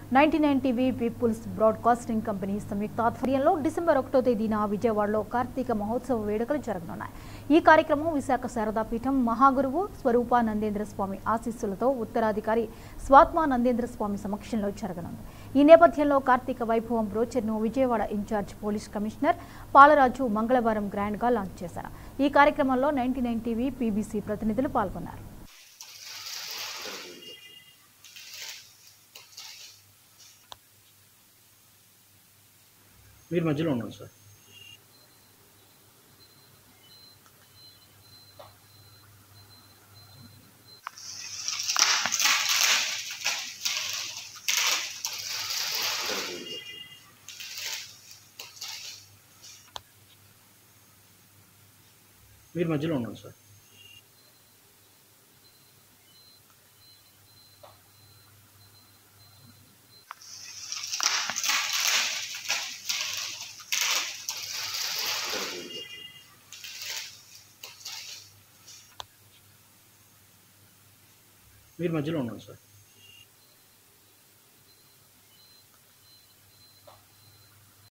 ninety nine TV people's broadcasting company సంయుక్త ఆధ్వర్యంలో December ఒకటో తేదీన విజయవాడలో కార్తీక మహోత్సవ వేడుకలు జరగనున్నాయి ఈ కార్యక్రమం విశాఖ శారదాపీఠం మహాగురువు స్వరూపానందేంద్ర స్వామి ఆశీస్సులతో ఉత్తరాధికారి స్వాత్మా నందేంద్ర స్వామి సమక్షంలో జరగనుంది ఈ నేపథ్యంలో కార్తీక వైభవం బ్రోచర్ను Vijayawada incharge police commissioner Palaraju మంగళవారం గ్రాండ్గా లాంచ్ చేశారు ఈ కార్యక్రమంలో నైన్టీ నైన్ టీవీ పీబీసీ ప్రతినిధులు పాల్గొన్నారు మీరు మధ్యలో ఉన్నాను సార్ మీరు మధ్యలో ఉన్నాను సార్ మీరు మధ్యలో ఉన్నాను సార్